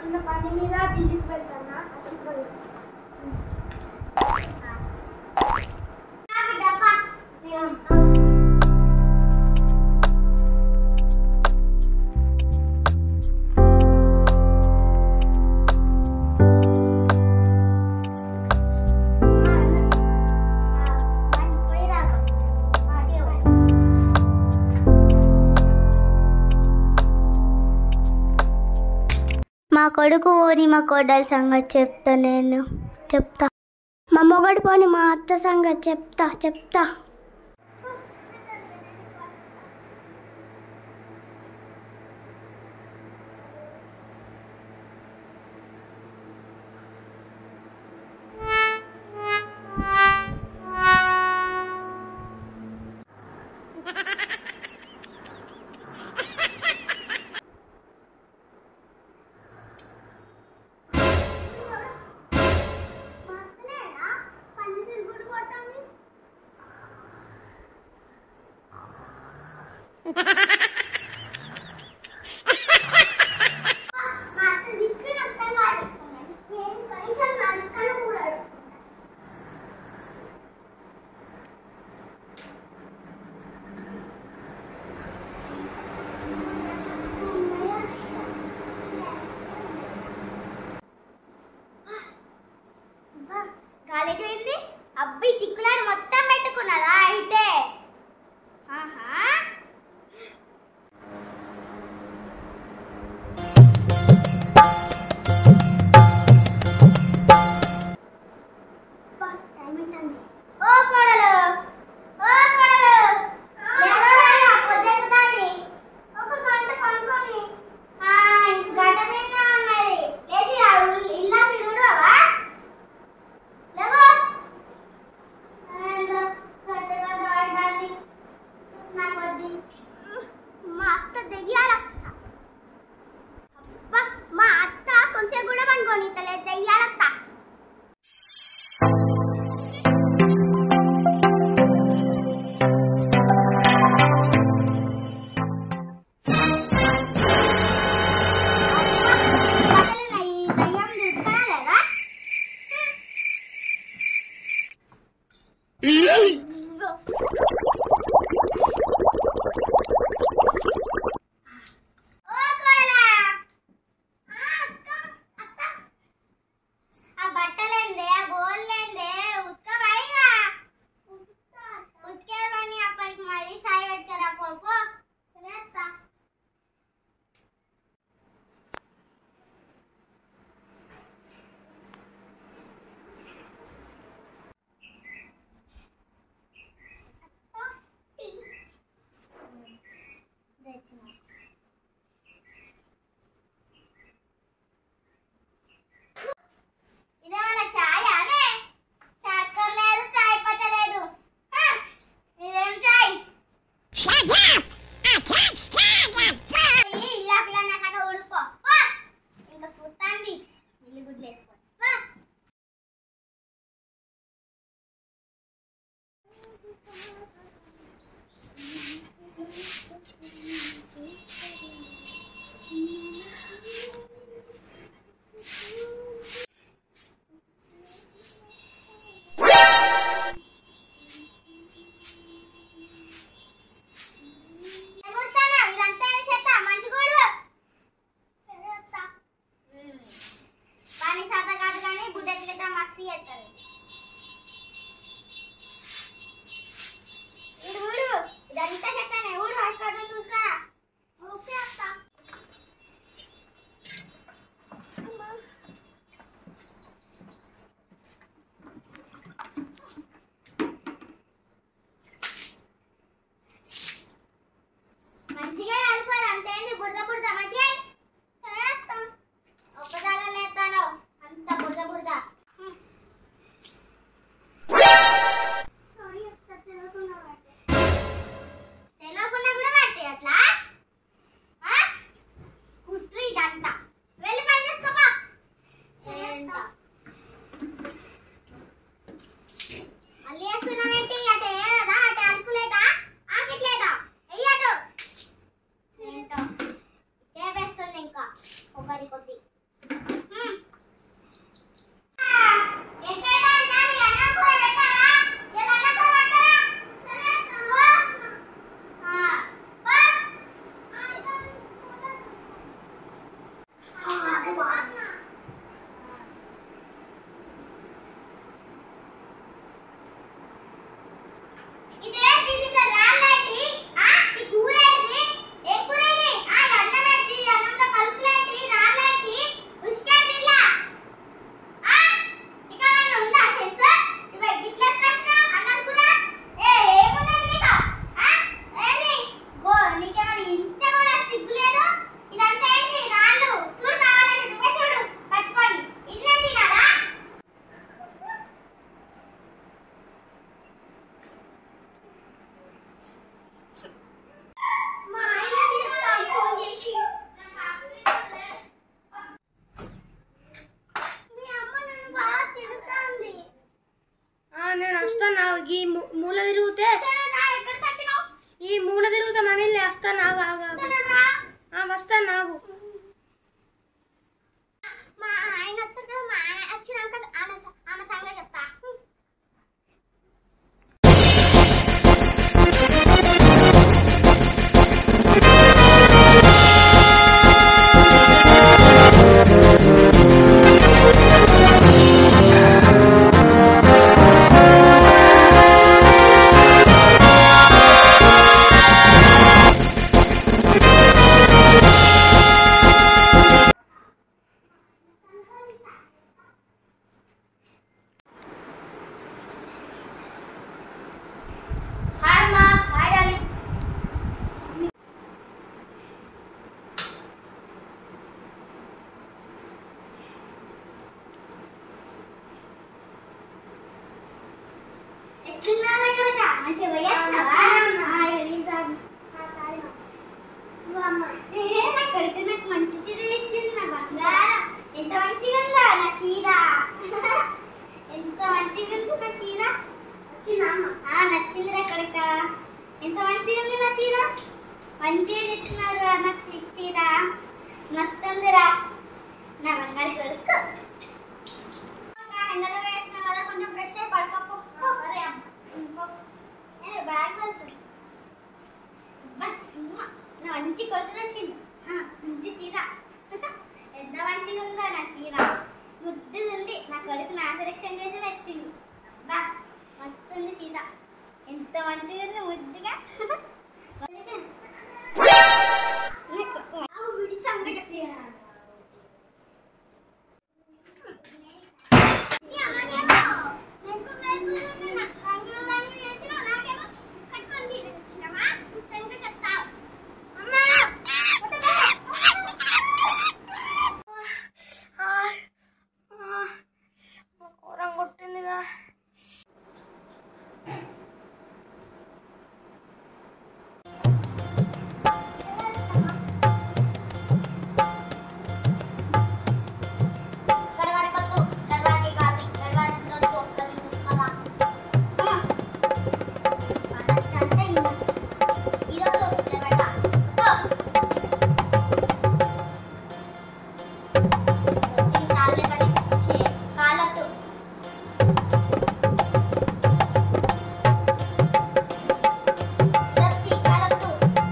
చిన్న పని మీద ఢిల్లీకి వెళ్తానా ఆశీర్వదించు మా కొడుకు పోని మా కోడలి సంగతి చెప్తా నేను చెప్తా మా మొగడు పోని మా అత్త సంగతి చెప్తా చెప్తా గాలిపోయింది అబ్బాయి టిక్కులాడు మొత్తం పెట్టుకున్నదా అయితే ఆహా ఓ కోడలు ఓ కోడలు లేవరా పొద్దెక్కుతాంది ఒక గంట పడుకొని ఆ గంట మీద ఉన్నది లేచి ఆ ఇల్లు- ఇల్లాకి చూడవా లేవో ఏందో గంట గంట పడుతుంది చూసినా కొద్ది మా అత్త దెయ్యాలత్త అబ్బా మా అత్త కొంచెం కూడా పనుకొని తలేదు దెయ్యాలత్త ఆ బట్టలేందే ఆ బోల్లేందే ఉత్కవైగా ఉత్కే కానీ అప్పటికి మరీ సాయి పెట్టుకరా పోపో సరే ఇదేమన్నా చాయ్ అనే చక్కెర లేదు చాయ్ పట్ట లేదు హ! ఇదేం చాయ్ ఈ ఇల్లాకులన్నా సగ ఉడుకో పో. ఇంకా సుత్తాంది ఇల్లు గుడ్లు వేసుకో పో. వస్తాను నాకు మా ఆయన వస్తాడు మా ఆయన వచ్చినాక ఆమె ఆమె సంగతి చెప్తా హాయ్ అమ్మా హాయ్ డాలి ఎట్లున్నారా కనుక మంచిగా పోయొచ్చినావా ఏ, నా కొడుకు నాకు మంచి చీర ఇచ్చింది నా బంగారం ఎంత మంచిగా ఉందో నా చీర ఎంత మంచిగా ఉంది నా చీర ఆ, నచ్చింది నా కొడుక ఎంత మంచిగా ఉంది నా చీర మంచిగా తెచ్చినారు నా చీ- చీర మస్తుందిరా నా బంగారు కొడుకు ఎండలో వేసిన కదా కొంచెం ఫ్రెష్ అయ్యి పడుకోపో సరే అమ్మ నేను బ్యాగ్ వెళ్తుంది బస్ ఉమ్మా. నా మంచి కొట్టు నచ్చింది ఆ, మంచి చీర ఎంత మంచిగా ఉందో నా చీర ముద్దుగా ఉంది నా కొడుకు నా సెలెక్షన్ చేసి నచ్చింది బా మస్తుంది చీర ఎంత మంచిగా ఉంది ముద్దుగా నాకు విడి సంగతి కూరం కొట్టిందిగా కాలతో ఇదొత్తి కాలతో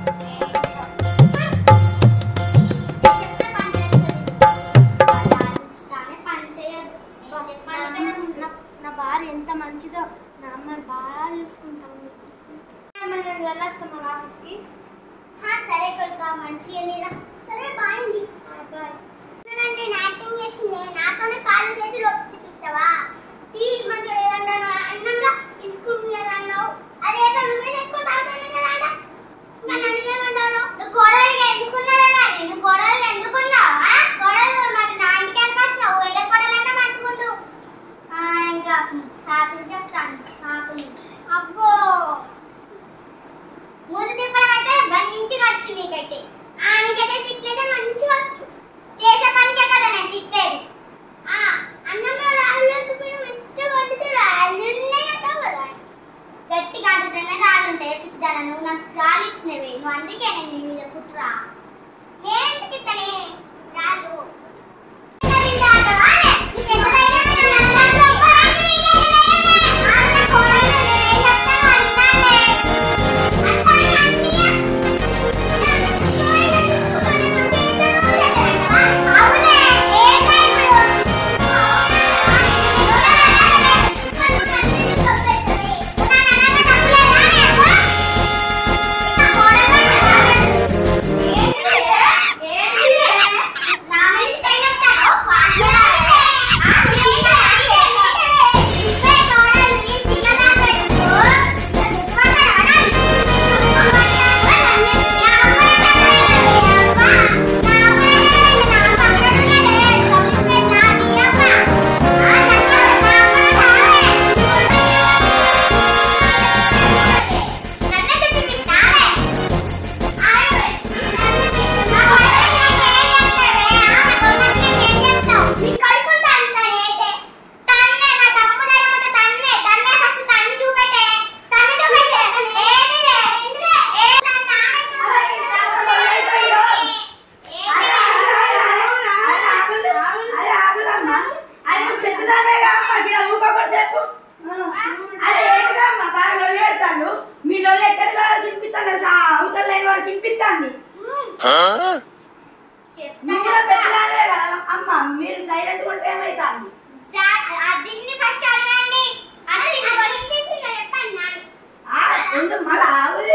చెప్తే పని చేస్తుంది పని చేయదు చెప్పాలి కదా నా భార్య ఎంత మంచిదో నా అమ్మని బాగా చూసుకుంటాను నేను వెళ్ళొస్తాం మన ఆఫీస్కి హా, సరే కొడుకా మంచిగా వెళ్ళిరా సరే బాయ్ అండి బాయ్ నేను యాక్టింగ్ చేసింది నాతోనే కాళ్ళు చేతులు ఒప్పిస్తావా టీ మంచిగా లేదంటాను అన్నంలో తీసుకుంటున్నదన్నావు అదేదో నువ్వే తెచ్చుకొని తాగుతుంది కదా అంట ఇంకా నన్ను ఏమంటావు నువ్వు గొడవలు ఎందుకున్నాడా నేను గొడవలు ఎందుకున్నావా గొడవలు మరి నా ఇంటికి ఎందుకు వచ్చినావు వేరే గొడవలు అంటే మంచుకుంటూ ఇంకా సాకులు చెప్తాను సాకులు అబ్బో మూడు తిప్పడం అయితే మంచిగా వచ్చు నీకైతే ఆయనకైతే తిట్లయితే మంచిగా వచ్చు చేసే పనికే కదా నేను తిట్టేది ఆ, అన్నంలో రాళ్ళు లేకపోయినా మంచిగా వండితే రాళ్ళు ఉన్నాయంటావు కదా గట్టిగా అందుతోనే రాళ్ళు ఉంటాయి పిచ్చిదాన నువ్వు నాకు రాళ్ళు ఇచ్చినవి నువ్వు అందుకే నేను నీ మీద కుట్రా నేను ఎందుకు ఇత్తనే రాళ్ళు అవునే తినిపిస్తాంది చెప్తా నువ్వు కూడా పెట్టాలే కదా అమ్మ మీరు సైలెంట్ ఉంటే ఏమైతాంది దీన్ని ఫస్ట్ అడగండి అది చెప్పండి నాని ఆ, ఎందుకు మళ్ళా ఆగుది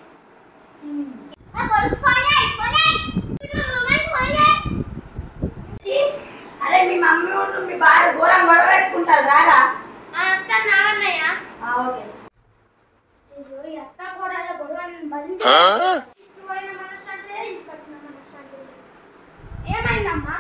నా కొడుకు ఫోన్ చేయి ఫోన్ చేయి మొబైల్ ఫోన్ చేయి ఛీ, అరే మీ మమ్మీ ఉండు మీ భార్య ఘోరం గొడవ పెట్టుకుంటారు రారా వస్తాను నాగన్నయ్య ఆ, ఓకే ఇదిగో ఈ అత్త కూడా గొడవని భరించి తీసుకుపోయిన మనశ్శాంతి లేదు ఇంటికి వచ్చిన మనశ్శాంతి లేదు ఏమైందమ్మా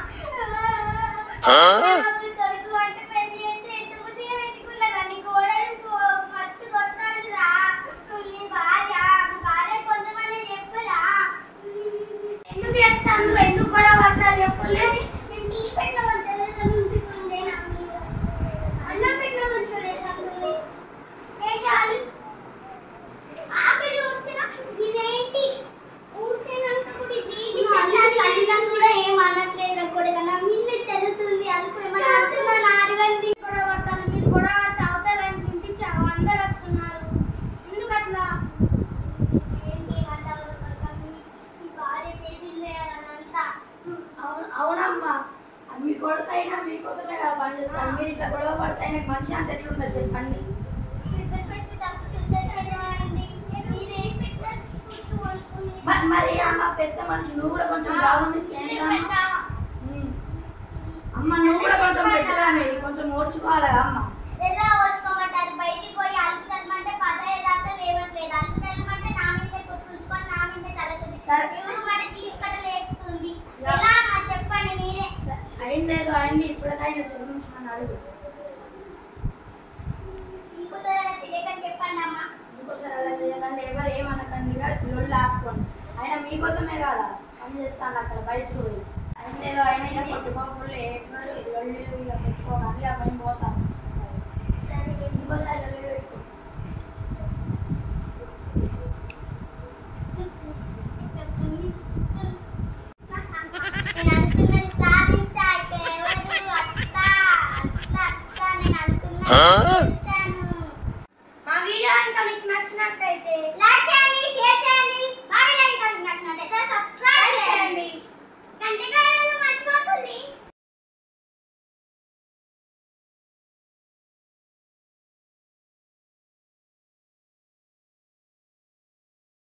నాకు కొడుకు వంట పెళ్లి చేస్తే ఎంత బుద్ధిగా పెంచుకున్నదా నీ కోడలు పో- మత్తు కొట్టాడురా నీ భార్య మీ భార్య కొంచెమని చెప్పురా ఎందుకు చేస్తాను ఎందుకు కూడా పడతారు చెప్పలేదు నేను టీ పెట్టిన వంటలేదు ఉంటుండే నా మీద అన్నం పెట్టిన వంటలేదు ఏ చాలు ఆఖరి ఊడ్చిన ఇదేంటి ఊడ్చినాక కూడా ఇదేంటి చల్ల చల్లినా కూడా ఏం అనట్లేదు కొడుక నా మీద చల్లుతుంది అనుకో ఏమన్నా అంటున్నాను అడగండి కూడా పడతాను మీరు కూడా పడితే అవతల తినిపించారు అందరు వస్తున్నారు ఎందుకు అట్లా ఏం చేయమంటావు కొడుక మీ మీ భార్య చేసిందే అదంతా అవును అవునమ్మా అది మీ కొడుకైనా మీకోసమే కదా పనిచేస్తాను మీరు ఇట్లా గొడవ పడితే నాకు మనిషి అంత ఎట్లుంటుంది చెప్పండి పెద్ద ఫస్ట్ తప్పు చూసారు కదా అండి మీరేం పెట్టారు చూస్తూ వస్తుంది మరి మరి అమ్మ పెద్ద మనిషి నువ్వు కూడా కొంచెం గౌరవిస్తే ఏంటి అమ్మ? ఉమ్. అమ్మ నువ్వు కూడా కొంచెం పెద్దదాన్ని కొంచెం ఓర్చుకోవాలి అమ్మ ఎలా వచ్చుకోమంటారు బయటికి పోయి అలుపు చల్లమంటే పద ఏదాకా లేవట్లేదు అలుపు చల్లమంటే నా మీదే గుర్తుంచుకొని నా మీదే చదువుతుంది సరే. ఎవరు మన చీకట లేపుతుంది ఎలా అమ్మా చెప్పండి మీరే స- అయిందేదో అయింది ఇప్పటికైనా శ్రమించుకొని అడుగు ఇంకోసారి తెలియకని చెప్పండి అమ్మా ఇంకోసారి అలా చేయకండి ఎవరు ఏమనకండి పిల్లలు ఆపుకోండి అయినా మీకోసమే కదా పని చేస్తాను అక్కడ బయటకు పోయి అయిందేదో అయినా ఇక కొట్టుకోకుండా ఎవరు లొల్లి ఇక పెట్టుకోకండి ఆ పని పోతాను సరే ఇంకోసారి